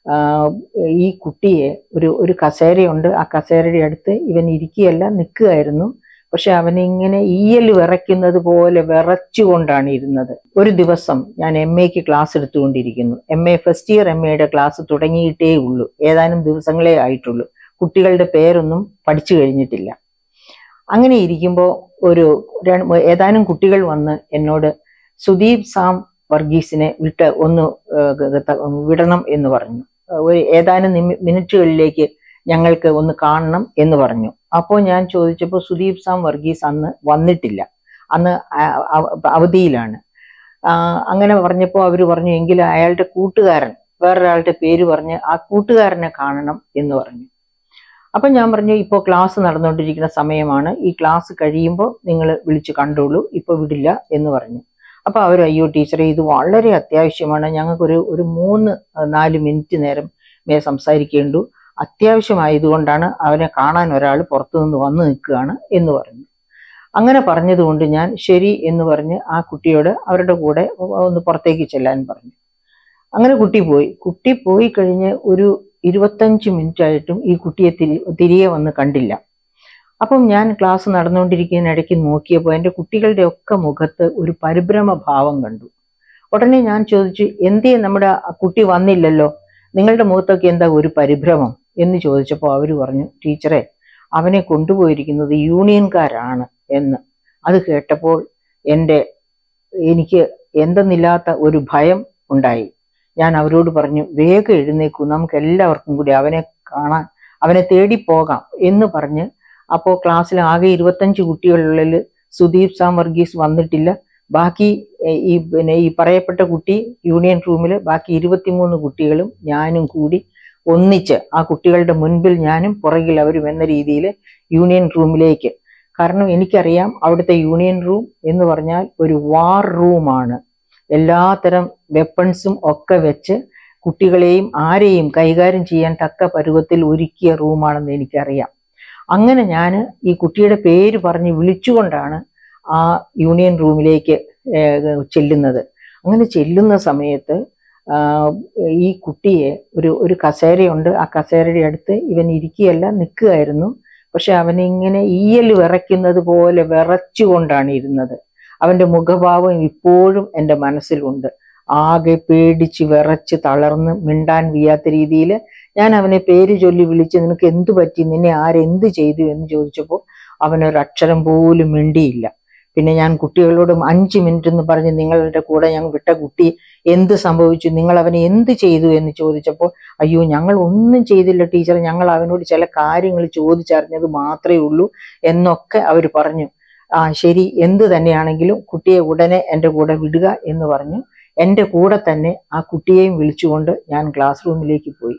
ആ, ഈ കുട്ടിയെ ഒരു ഒരു കസേരയുണ്ട് ആ കസേരയുടെ അടുത്ത് ഇവൻ ഇരിക്കുകയല്ല നിൽക്കുകയായിരുന്നു പക്ഷെ അവനിങ്ങനെ ഈയൽ വിറയ്ക്കുന്നത് പോലെ വിറച്ചുകൊണ്ടാണ് ഇരുന്നത് ഒരു ദിവസം ഞാൻ എം എക്ക് ക്ലാസ് എടുത്തുകൊണ്ടിരിക്കുന്നു M A first year M എയുടെ ക്ലാസ് തുടങ്ങിയിട്ടേ ഉള്ളൂ ഏതാനും ദിവസങ്ങളേ ആയിട്ടുള്ളൂ കുട്ടികളുടെ പേരൊന്നും പഠിച്ചു കഴിഞ്ഞിട്ടില്ല അങ്ങനെ ഇരിക്കുമ്പോൾ ഒരു ര- ഏതാനും കുട്ടികൾ വന്ന് എന്നോട് സുദീപ് സാം വർഗീസിനെ വിട്ട് ഒന്ന് ഏഹ് ഗ- ത- വിടണം എന്ന് പറഞ്ഞു ഒരു ഏതാനും നിമി- മിനിറ്റുകളിലേക്ക് ഞങ്ങൾക്ക് ഒന്ന് കാണണം എന്ന് പറഞ്ഞു അപ്പോൾ ഞാൻ ചോദിച്ചപ്പോൾ സുദീപ് സാം വർഗീസ് അന്ന് വന്നിട്ടില്ല അന്ന് ആ- അവ- അവധിയിലാണ് ആ, അങ്ങനെ പറഞ്ഞപ്പോൾ അവർ പറഞ്ഞു എങ്കിൽ അയാളുടെ കൂട്ടുകാരൻ വേറൊരാളുടെ പേര് പറഞ്ഞ് ആ കൂട്ടുകാരനെ കാണണം എന്ന് പറഞ്ഞു അപ്പൊ ഞാൻ പറഞ്ഞു ഇപ്പോൾ ക്ലാസ് നടന്നുകൊണ്ടിരിക്കുന്ന സമയമാണ് ഈ ക്ലാസ് കഴിയുമ്പോൾ നിങ്ങൾ വിളിച്ച് കണ്ടോളൂ ഇപ്പോൾ വിടില്ല എന്ന് പറഞ്ഞു അപ്പൊ അവർ അയ്യോ ടീച്ചറെ ഇത് വളരെ അത്യാവശ്യമാണ് ഞങ്ങൾക്കൊരു ഒരു മൂന്ന് അഹ് നാല് മിനിറ്റ് നേരം മേ സംസാരിക്കേണ്ടു അത്യാവശ്യമായതുകൊണ്ടാണ് അവനെ കാണാൻ ഒരാൾ പുറത്തു നിന്ന് വന്നു നിൽക്കുകയാണ് എന്ന് പറഞ്ഞു അങ്ങനെ പറഞ്ഞതുകൊണ്ട് ഞാൻ ശരി എന്ന് പറഞ്ഞ് ആ കുട്ടിയോട് അവരുടെ കൂടെ ഒന്ന് പുറത്തേക്ക് ചെല്ലാൻ പറഞ്ഞു അങ്ങനെ കുട്ടി പോയി കുട്ടി പോയി കഴിഞ്ഞ് ഒരു ഇരുപത്തഞ്ച് മിനിറ്റ് ആയിട്ടും ഈ കുട്ടിയെ തിരി തിരികെ വന്ന് കണ്ടില്ല അപ്പം ഞാൻ ക്ലാസ് നടന്നുകൊണ്ടിരിക്കുന്ന ഇടയ്ക്ക് നോക്കിയപ്പോൾ എൻ്റെ കുട്ടികളുടെ ഒക്കെ മുഖത്ത് ഒരു പരിഭ്രമ ഭാവം കണ്ടു ഉടനെ ഞാൻ ചോദിച്ചു എന്തേ നമ്മുടെ ആ കുട്ടി വന്നില്ലല്ലോ നിങ്ങളുടെ മുഖത്തൊക്കെ എന്താ ഒരു പരിഭ്രമം എന്ന് ചോദിച്ചപ്പോൾ അവർ പറഞ്ഞു ടീച്ചറെ അവനെ കൊണ്ടുപോയിരിക്കുന്നത് യൂണിയൻകാരാണ് എന്ന് അത് കേട്ടപ്പോൾ എൻ്റെ എനിക്ക് എന്തെന്നില്ലാത്ത ഒരു ഭയം ഉണ്ടായി ഞാൻ അവരോട് പറഞ്ഞു വേഗം എഴുന്നേക്കൂ നമുക്ക് എല്ലാവർക്കും കൂടി അവനെ കാണാൻ അവനെ തേടി പോകാം എന്ന് പറഞ്ഞ് അപ്പോൾ ക്ലാസ്സിൽ ആകെ ഇരുപത്തഞ്ച് കുട്ടികളിൽ സുദീപ് സാം വർഗീസ് വന്നിട്ടില്ല ബാക്കി എ, ഈ പിന്നെ ഈ പറയപ്പെട്ട കുട്ടി യൂണിയൻ റൂമിൽ ബാക്കി ഇരുപത്തിമൂന്ന് കുട്ടികളും ഞാനും കൂടി ഒന്നിച്ച് ആ കുട്ടികളുടെ മുൻപിൽ ഞാനും പുറകിൽ അവരും എന്ന രീതിയിൽ യൂണിയൻ റൂമിലേക്ക് കാരണം എനിക്കറിയാം അവിടുത്തെ യൂണിയൻ റൂം എന്ന് പറഞ്ഞാൽ ഒരു വാർ റൂമാണ് എല്ലാത്തരം വെപ്പൺസും ഒക്കെ വെച്ച് കുട്ടികളെയും ആരെയും കൈകാര്യം ചെയ്യാൻ തക്ക പരുവത്തിൽ ഒരുക്കിയ റൂമാണെന്ന് എനിക്കറിയാം അങ്ങനെ ഞാൻ ഈ കുട്ടിയുടെ പേര് പറഞ്ഞ് വിളിച്ചുകൊണ്ടാണ് ആ യൂണിയൻ റൂമിലേക്ക് ഏഹ്, ചെല്ലുന്നത് അങ്ങനെ ചെല്ലുന്ന സമയത്ത് ആ, ഈ കുട്ടിയെ ഒരു ഒരു കസേരയുണ്ട് ആ കസേരയുടെ അടുത്ത് ഇവൻ ഇരിക്കുകയല്ല നിൽക്കുകയായിരുന്നു പക്ഷെ അവനിങ്ങനെ ഈയൽ വിറയ്ക്കുന്നത് പോലെ വിറച്ചുകൊണ്ടാണ് ഇരുന്നത് അവന്റെ മുഖഭാവം ഇപ്പോഴും എൻ്റെ മനസ്സിലുണ്ട് ആകെ പേടിച്ച് വിറച്ച് തളർന്ന് മിണ്ടാൻ വയ്യാത്ത രീതിയിൽ ഞാൻ അവനെ പേര് ചൊല്ലി വിളിച്ച് നിനക്ക് എന്തു പറ്റി നിന്നെ ആരെന്ത് ചെയ്തു എന്ന് ചോദിച്ചപ്പോൾ അവനൊരക്ഷരം പോലും മിണ്ടിയില്ല പിന്നെ ഞാൻ കുട്ടികളോടും അഞ്ച് മിനിറ്റ് എന്ന് പറഞ്ഞ് നിങ്ങളുടെ കൂടെ ഞാൻ വിട്ട കുട്ടി എന്ത് സംഭവിച്ചു നിങ്ങൾ അവനെ എന്ത് ചെയ്തു എന്ന് ചോദിച്ചപ്പോൾ അയ്യോ ഞങ്ങൾ ഒന്നും ചെയ്തില്ല ടീച്ചർ ഞങ്ങൾ അവനോട് ചില കാര്യങ്ങൾ ചോദിച്ചറിഞ്ഞത് മാത്രമേ ഉള്ളൂ എന്നൊക്കെ അവർ പറഞ്ഞു ആ ശരി എന്ത് തന്നെയാണെങ്കിലും കുട്ടിയെ ഉടനെ എൻ്റെ കൂടെ വിടുക എന്ന് പറഞ്ഞു എൻ്റെ കൂടെ തന്നെ ആ കുട്ടിയെയും വിളിച്ചുകൊണ്ട് ഞാൻ ക്ലാസ് റൂമിലേക്ക് പോയി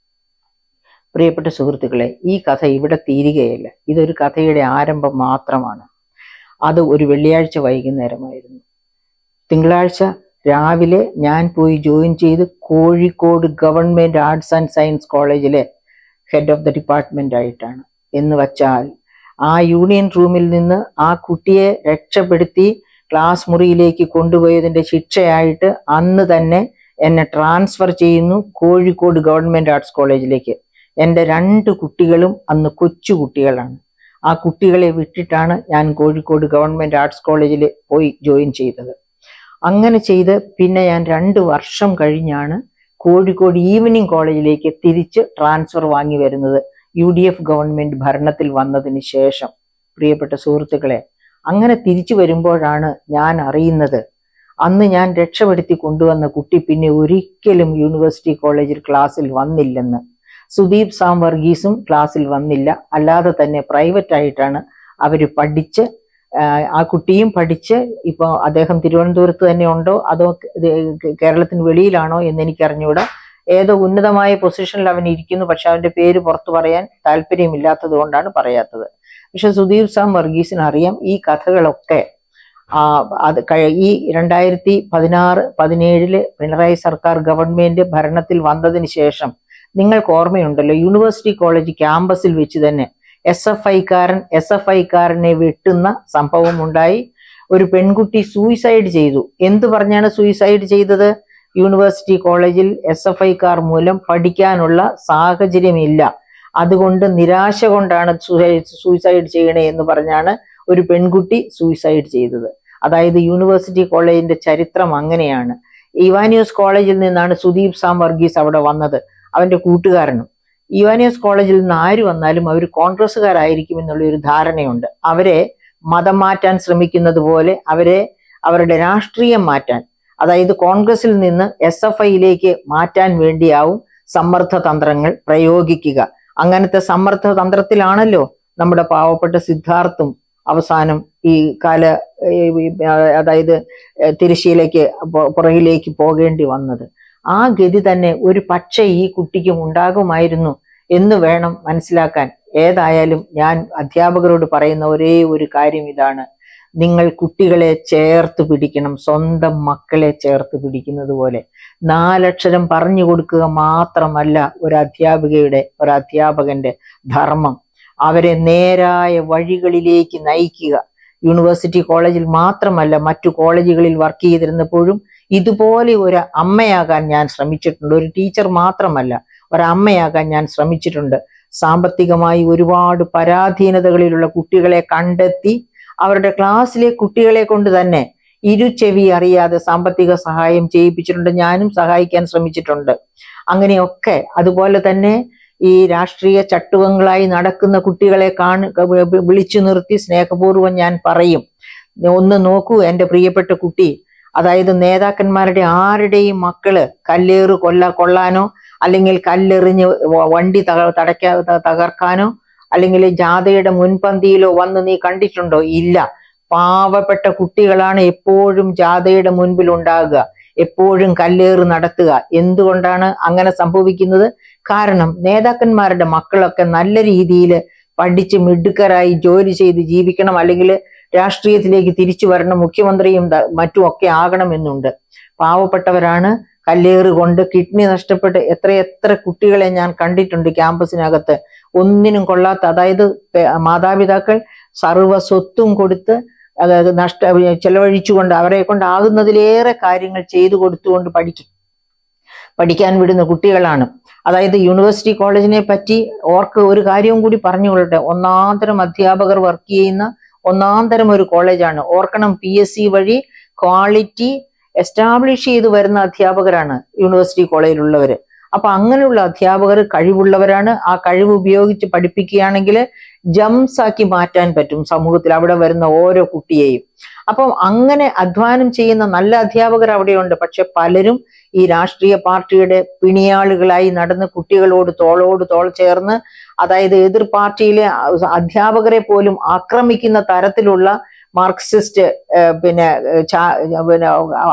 പ്രിയപ്പെട്ട സുഹൃത്തുക്കളെ ഈ കഥ ഇവിടെ തീരുകയല്ല ഇതൊരു കഥയുടെ ആരംഭം മാത്രമാണ് അത് ഒരു വെള്ളിയാഴ്ച വൈകുന്നേരമായിരുന്നു തിങ്കളാഴ്ച രാവിലെ ഞാൻ പോയി ജോയിൻ ചെയ്ത് Kozhikode government arts and science കോളേജിലെ ഹെഡ് ഓഫ് ദ ഡിപ്പാർട്ട്മെന്റ് ആയിട്ടാണ് എന്ന് വച്ചാൽ ആ യൂണിയൻ റൂമിൽ നിന്ന് ആ കുട്ടിയെ രക്ഷപ്പെടുത്തി ക്ലാസ് മുറിയിലേക്ക് കൊണ്ടുപോയതിന്റെ ശിക്ഷയായിട്ട് അന്ന് തന്നെ എന്നെ ട്രാൻസ്ഫർ ചെയ്യുന്നു കോഴിക്കോട് ഗവൺമെന്റ് ആർട്സ് കോളേജിലേക്ക് എൻ്റെ രണ്ട് കുട്ടികളും അന്ന് കൊച്ചു കുട്ടികളാണ് ആ കുട്ടികളെ വിട്ടിട്ടാണ് ഞാൻ കോഴിക്കോട് ഗവൺമെന്റ് ആർട്സ് കോളേജിൽ പോയി ജോയിൻ ചെയ്തത് അങ്ങനെ ചെയ്ത് പിന്നെ ഞാൻ രണ്ട് വർഷം കഴിഞ്ഞാണ് കോഴിക്കോട് ഈവനിങ് കോളേജിലേക്ക് തിരിച്ച് ട്രാൻസ്ഫർ വാങ്ങി വരുന്നത് യു ഡി എഫ് ഗവൺമെന്റ് ഭരണത്തിൽ വന്നതിന് ശേഷം പ്രിയപ്പെട്ട സുഹൃത്തുക്കളെ അങ്ങനെ തിരിച്ചു വരുമ്പോഴാണ് ഞാൻ അറിയുന്നത് അന്ന് ഞാൻ രക്ഷപ്പെടുത്തി കൊണ്ടുവന്ന കുട്ടി പിന്നെ ഒരിക്കലും യൂണിവേഴ്സിറ്റി കോളേജിൽ ക്ലാസ്സിൽ വന്നില്ലെന്ന് സുദീപ് സാം വർഗീസും ക്ലാസ്സിൽ വന്നില്ല അല്ലാതെ തന്നെ പ്രൈവറ്റ് ആയിട്ടാണ് അവർ പഠിച്ച് ആഹ് ആ കുട്ടിയും പഠിച്ച് ഇപ്പോൾ അദ്ദേഹം തിരുവനന്തപുരത്ത് തന്നെ ഉണ്ടോ അതോ ഇത് കേരളത്തിന് വെളിയിലാണോ എന്ന് എനിക്കറിഞ്ഞൂടാ ഏതോ ഉന്നതമായ പൊസിഷനിൽ അവൻ ഇരിക്കുന്നു പക്ഷെ അവന്റെ പേര് പുറത്തു പറയാൻ താല്പര്യമില്ലാത്തത് കൊണ്ടാണ് പറയാത്തത് പക്ഷെ സുധീർ സാം വർഗീസിന് അറിയാം ഈ കഥകളൊക്കെ ആ അത് കഴി- ഈ രണ്ടായിരത്തി പതിനാറ് പതിനേഴില് പിണറായി സർക്കാർ ഗവൺമെന്റ് ഭരണത്തിൽ വന്നതിന് ശേഷം നിങ്ങൾക്ക് ഓർമ്മയുണ്ടല്ലോ യൂണിവേഴ്സിറ്റി കോളേജ് ക്യാമ്പസിൽ വെച്ച് തന്നെ എസ് എഫ് ഐക്കാരൻ എസ് എഫ് ഐക്കാരനെ വെട്ടുന്ന സംഭവം ഉണ്ടായി ഒരു പെൺകുട്ടി സൂയിസൈഡ് ചെയ്തു എന്ത് പറഞ്ഞാണ് സൂയിസൈഡ് ചെയ്തത് യൂണിവേഴ്സിറ്റി കോളേജിൽ എസ് എഫ് ഐക്കാർ മൂലം പഠിക്കാനുള്ള സാഹചര്യമില്ല അതുകൊണ്ട് നിരാശ കൊണ്ടാണ് സൂയിസൈഡ് ചെയ്യണേ എന്ന് പറഞ്ഞാണ് ഒരു പെൺകുട്ടി സൂയിസൈഡ് ചെയ്തത് അതായത് യൂണിവേഴ്സിറ്റി കോളേജിന്റെ ചരിത്രം അങ്ങനെയാണ് ഇവാനിയോസ് കോളേജിൽ നിന്നാണ് സുദീപ് സാം വർഗീസ് അവിടെ വന്നത് അവന്റെ കൂട്ടുകാരനും ഇവാനിയോസ് കോളേജിൽ നിന്ന് ആര് വന്നാലും അവർ കോൺഗ്രസ്സുകാരായിരിക്കും എന്നുള്ള ഒരു ധാരണയുണ്ട് അവരെ മതം മാറ്റാൻ ശ്രമിക്കുന്നത് പോലെ അവരെ അവരുടെ രാഷ്ട്രീയം മാറ്റാൻ അതായത് കോൺഗ്രസിൽ നിന്ന് എസ് എഫ് ഐയിലേക്ക് മാറ്റാൻ വേണ്ടിയാവും സമ്മർദ്ദ തന്ത്രങ്ങൾ പ്രയോഗിക്കുക അങ്ങനത്തെ സമ്മർദ്ദ തന്ത്രത്തിലാണല്ലോ നമ്മുടെ പാവപ്പെട്ട സിദ്ധാർത്ഥും അവസാനം ഈ കാല ഈ അതായത് തിരശ്ശീലേക്ക് പു- പുറകിലേക്ക് പോകേണ്ടി വന്നത് ആ ഗതി തന്നെ ഒരു പക്ഷേ ഈ കുട്ടിക്കും ഉണ്ടാകുമായിരുന്നു എന്ന് വേണം മനസ്സിലാക്കാൻ ഏതായാലും ഞാൻ അധ്യാപകരോട് പറയുന്ന ഒരേ ഒരു കാര്യം ഇതാണ് നിങ്ങൾ കുട്ടികളെ ചേർത്ത് പിടിക്കണം സ്വന്തം മക്കളെ ചേർത്ത് പിടിക്കുന്നത് പോലെ നാലക്ഷരം പറഞ്ഞു കൊടുക്കുക മാത്രമല്ല ഒരു അധ്യാപികയുടെ ഒരു അധ്യാപകന്റെ ധർമ്മം അവരെ നേരായ വഴികളിലേക്ക് നയിക്കുക യൂണിവേഴ്സിറ്റി കോളേജിൽ മാത്രമല്ല മറ്റു കോളേജുകളിൽ വർക്ക് ചെയ്തിരുന്നപ്പോഴും ഇതുപോലെ ഒരു അമ്മയാകാൻ ഞാൻ ശ്രമിച്ചിട്ടുണ്ട് ഒരു ടീച്ചർ മാത്രമല്ല ഒരമ്മയാകാൻ ഞാൻ ശ്രമിച്ചിട്ടുണ്ട് സാമ്പത്തികമായി ഒരുപാട് പരാധീനതകളിലുള്ള കുട്ടികളെ കണ്ടെത്തി അവരുടെ ക്ലാസ്സിലെ കുട്ടികളെ കൊണ്ട് തന്നെ ഇരുചെവി അറിയാതെ സാമ്പത്തിക സഹായം ചെയ്യിപ്പിച്ചിട്ടുണ്ട് ഞാനും സഹായിക്കാൻ ശ്രമിച്ചിട്ടുണ്ട് അങ്ങനെയൊക്കെ അതുപോലെ തന്നെ ഈ രാഷ്ട്രീയ ചട്ടുകങ്ങളായി നടക്കുന്ന കുട്ടികളെ കാണു വിളിച്ചു നിർത്തി സ്നേഹപൂർവ്വം ഞാൻ പറയും ഒന്ന് നോക്കൂ എൻ്റെ പ്രിയപ്പെട്ട കുട്ടി അതായത് നേതാക്കന്മാരുടെ ആരുടെയും മക്കള് കല്ലേറ് കൊല്ല കൊള്ളാനോ അല്ലെങ്കിൽ കല്ലെറിഞ്ഞ് വ- വണ്ടി തക തടയ്ക്കാ ത- തകർക്കാനോ അല്ലെങ്കിൽ ജാഥയുടെ മുൻപന്തിയിലോ വന്ന് നീ കണ്ടിട്ടുണ്ടോ ഇല്ല പാവപ്പെട്ട കുട്ടികളാണ് എപ്പോഴും ജാഥയുടെ മുൻപിൽ ഉണ്ടാകുക എപ്പോഴും കല്ലേറ് നടത്തുക എന്തുകൊണ്ടാണ് അങ്ങനെ സംഭവിക്കുന്നത് കാരണം നേതാക്കന്മാരുടെ മക്കളൊക്കെ നല്ല രീതിയിൽ പഠിച്ച് മിടുക്കരായി ജോലി ചെയ്ത് ജീവിക്കണം അല്ലെങ്കിൽ രാഷ്ട്രീയത്തിലേക്ക് തിരിച്ചു വരണം മുഖ്യമന്ത്രിയും ദ- മറ്റും ഒക്കെ ആകണമെന്നുണ്ട് പാവപ്പെട്ടവരാണ് കല്ലേറ് കൊണ്ട് കിഡ്നി നഷ്ടപ്പെട്ട് എത്രയെത്ര കുട്ടികളെ ഞാൻ കണ്ടിട്ടുണ്ട് ക്യാമ്പസിനകത്ത് ഒന്നിനും കൊള്ളാത്ത അതായത് പെ- മാതാപിതാക്കൾ സർവ്വ സ്വത്തും കൊടുത്ത് അതായത് നഷ്ട ചെലവഴിച്ചുകൊണ്ട് അവരെ കൊണ്ടാകുന്നതിലേറെ കാര്യങ്ങൾ ചെയ്തു കൊടുത്തുകൊണ്ട് പഠിക്കും പഠിക്കാൻ വിടുന്ന കുട്ടികളാണ് അതായത് യൂണിവേഴ്സിറ്റി കോളേജിനെ പറ്റി ഓർക്ക് ഒരു കാര്യവും കൂടി പറഞ്ഞുകൊള്ളട്ടെ ഒന്നാന്തരം അധ്യാപകർ വർക്ക് ചെയ്യുന്ന ഒന്നാന്തരം ഒരു കോളേജാണ് ഓർക്കണം പി എസ് സി വഴി ക്വാളിറ്റി എസ്റ്റാബ്ലിഷ് ചെയ്തു വരുന്ന അധ്യാപകരാണ് യൂണിവേഴ്സിറ്റി കോളേജിലുള്ളവര് അപ്പൊ അങ്ങനെയുള്ള അധ്യാപകർ കഴിവുള്ളവരാണ് ആ കഴിവ് ഉപയോഗിച്ച് പഠിപ്പിക്കുകയാണെങ്കിൽ ജംസ് ആക്കി മാറ്റാൻ പറ്റും സമൂഹത്തിൽ അവിടെ വരുന്ന ഓരോ കുട്ടിയെയും അപ്പം അങ്ങനെ അധ്വാനം ചെയ്യുന്ന നല്ല അധ്യാപകർ അവിടെയുണ്ട് പക്ഷെ പലരും ഈ രാഷ്ട്രീയ പാർട്ടിയുടെ പിണിയാളുകളായി നടന്ന് കുട്ടികളോട് തോളോട് തോൾ ചേർന്ന് അതായത് എതിർ പാർട്ടിയിലെ അധ്യാപകരെ പോലും ആക്രമിക്കുന്ന തരത്തിലുള്ള മാർക്സിസ്റ്റ് ഏഹ് പിന്നെ ഏഹ് ചാ- പിന്നെ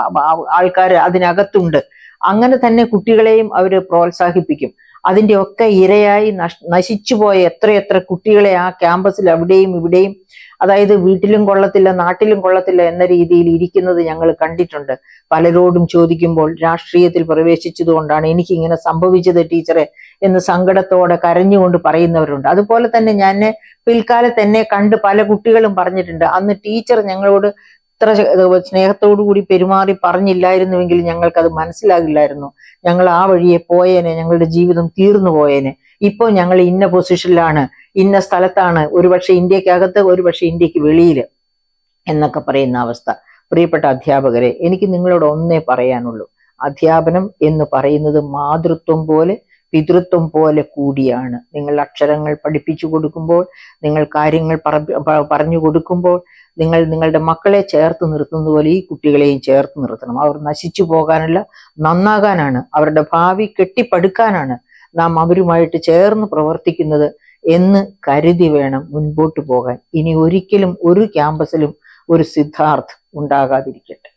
ആൾക്കാർ അതിനകത്തുണ്ട് അങ്ങനെ തന്നെ കുട്ടികളെയും അവർ പ്രോത്സാഹിപ്പിക്കും അതിന്റെ ഒക്കെ ഇരയായി നഷ് നശിച്ചുപോയ എത്രയെത്ര കുട്ടികളെ ആ ക്യാമ്പസിൽ അവിടെയും ഇവിടെയും അതായത് വീട്ടിലും കൊള്ളത്തില്ല നാട്ടിലും കൊള്ളത്തില്ല എന്ന രീതിയിൽ ഇരിക്കുന്നത് ഞങ്ങൾ കണ്ടിട്ടുണ്ട് പലരോടും ചോദിക്കുമ്പോൾ രാഷ്ട്രീയത്തിൽ പ്രവേശിച്ചതുകൊണ്ടാണ് എനിക്ക് ഇങ്ങനെ സംഭവിച്ചത് ടീച്ചറെ എന്ന് സങ്കടത്തോടെ കരഞ്ഞുകൊണ്ട് പറയുന്നവരുണ്ട് അതുപോലെ തന്നെ ഞാൻ പിൽക്കാലത്ത് എന്നെ കണ്ട് പല കുട്ടികളും പറഞ്ഞിട്ടുണ്ട് അന്ന് ടീച്ചർ ഞങ്ങളോട് ഇത്ര സ്നേഹത്തോടു കൂടി പെരുമാറി പറഞ്ഞില്ലായിരുന്നുവെങ്കിൽ ഞങ്ങൾക്കത് മനസ്സിലാകില്ലായിരുന്നു ഞങ്ങൾ ആ വഴിയെ പോയേനെ ഞങ്ങളുടെ ജീവിതം തീർന്നു പോയേനെ ഇപ്പോൾ ഞങ്ങൾ ഇന്ന പൊസിഷനിലാണ് ഇന്ന സ്ഥലത്താണ് ഒരുപക്ഷെ ഇന്ത്യക്കകത്ത് ഒരുപക്ഷെ ഇന്ത്യക്ക് വെളിയിൽ എന്നൊക്കെ പറയുന്ന അവസ്ഥ പ്രിയപ്പെട്ട അധ്യാപകരെ എനിക്ക് നിങ്ങളോട് ഒന്നേ പറയാനുള്ളൂ അധ്യാപനം എന്ന് പറയുന്നത് മാതൃത്വം പോലെ പിതൃത്വം പോലെ കൂടിയാണ് നിങ്ങൾ അക്ഷരങ്ങൾ പഠിപ്പിച്ചു കൊടുക്കുമ്പോൾ നിങ്ങൾ കാര്യങ്ങൾ പറ- പ- പറഞ്ഞു കൊടുക്കുമ്പോൾ നിങ്ങൾ നിങ്ങളുടെ മക്കളെ ചേർത്ത് നിർത്തുന്നത് പോലെ ഈ കുട്ടികളെയും ചേർത്ത് നിർത്തണം അവർ നശിച്ചു പോകാനല്ല നന്നാകാനാണ് അവരുടെ ഭാവി കെട്ടിപ്പടുക്കാനാണ് നാം അവരുമായിട്ട് ചേർന്ന് പ്രവർത്തിക്കുന്നത് എന്ന് കരുതി വേണം മുൻപോട്ട് പോകാൻ ഇനി ഒരിക്കലും ഒരു ക്യാമ്പസിലും ഒരു സിദ്ധാർത്ഥ് ഉണ്ടാകാതിരിക്കട്ടെ